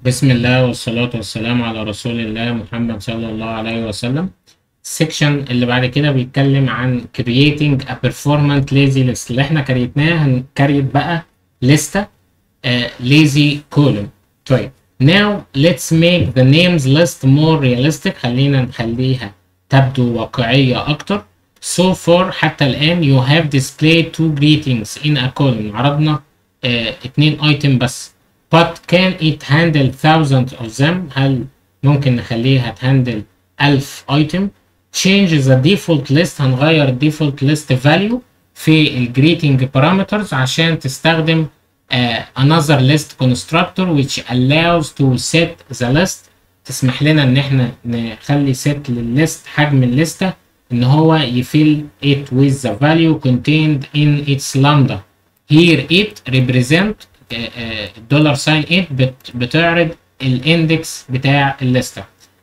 بسم الله والصلاة والسلام على رسول الله محمد صلى الله عليه وسلم السكشن اللي بعد كده بيتكلم عن creating a performant lazy list اللي احنا كريتناه هنكريت بقى لستة uh, lazy column طيب now let's make the names list more realistic خلينا نخليها تبدو واقعية أكتر so far حتى الآن you have displayed two greetings in a column عرضنا uh, اتنين item بس but can it handle thousands of them هل ممكن نخليها تهندل ألف item change the default list هنغير default list value في ال greeting parameters عشان تستخدم uh, another list constructor which allows to set the list تسمح لنا ان احنا نخلي set للليست حجم الليستة ان هو يفيل it with the value contained in its lambda here it represent الدولار ساين 8 بت بتعرض الاندكس بتاع الليسته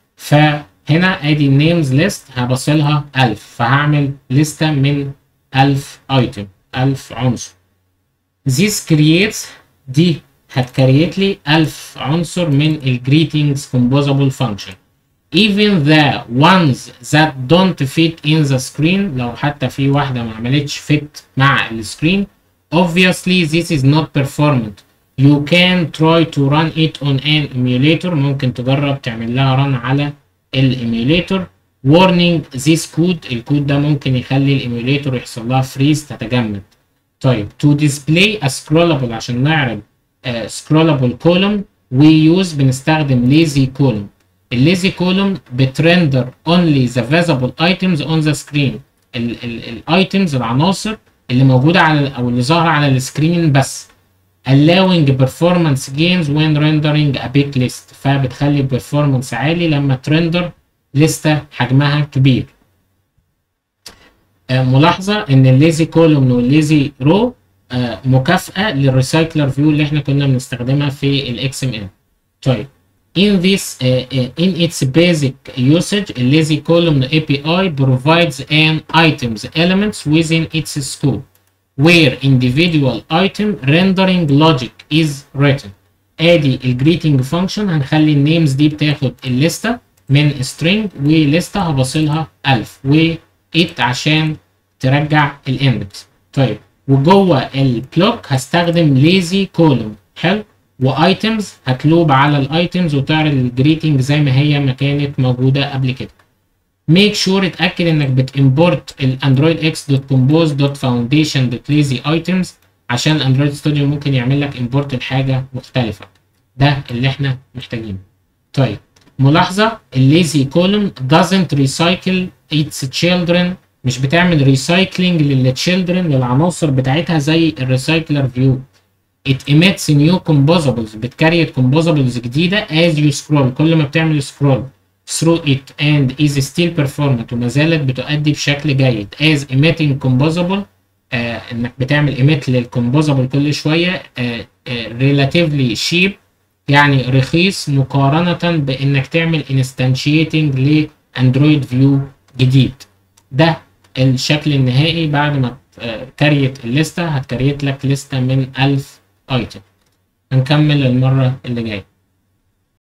فهنا ادي النيمز ليست هبصلها 1000 فهعمل لستة من 1000 ايتم 1000 عنصر this creates دي هتكريت لي 1000 عنصر من الجريتنجز composable function even the ones that don't fit in the screen لو حتى في واحدة ما عملتش fit مع السكرين obviously this is not performant you can try to run it on an emulator ممكن تجرب تعمل لها run على الايميوليتور warning this code الكود ده ممكن يخلي الايميوليتور يحصل لها فريز تتجمد طيب to display a scrollable عشان نعرض uh, scrollable column we use بنستخدم lazy column الليزي column بترندر only the visible items on the screen الايتمز العناصر اللي موجودة على أو اللي ظاهرة على السكرين بس allowing performance gains when rendering a big list فبتخلي performance عالي لما ترندر لستة حجمها كبير آه ملاحظة إن الليزي كولوم والليزي رو آه مكافأة للريسايكلر فيو اللي احنا كنا بنستخدمها في الاكس ام ال طيب in this uh, uh, in its basic usage lazy column API provides an items elements within its scope where individual item rendering logic is written ادي الجريتنج فانكشن هنخلي النيمز دي بتاخد الليسته من string وليسته هبصلها 1000 و it عشان ترجع الاندكس طيب وجوه البلوك هستخدم lazy column حلو وايتمز هتلوب على الايتمز وتعرض الجريتنج زي ما هي ما كانت موجوده قبل كده ميك شور اتاكد انك بتimporт الاندرويد اكس دوت كومبوز دوت فاونديشن دوت ليزي ايتمز عشان اندرويد ستوديو ممكن يعمل لك امبورت لحاجه مختلفه ده اللي احنا محتاجينه طيب ملاحظه الليزي كولوم doesn't recycle its children مش بتعمل ريسايكلينج للتشيلدرن للعناصر بتاعتها زي الريسايكلر فيو it emits new composables بتكريت composables جديدة as you scroll كل ما بتعمل scroll through it and is still performant وما زالت بتؤدي بشكل جيد as emitting composable آه انك بتعمل emit للcomposable كل شوية آه آه relatively cheap يعني رخيص مقارنة بانك تعمل instantiating لاندرويد فيو جديد ده الشكل النهائي بعد ما كريت الليستة هتكريت لك لستة من 1000 ايتم هنكمل المرة اللي جاية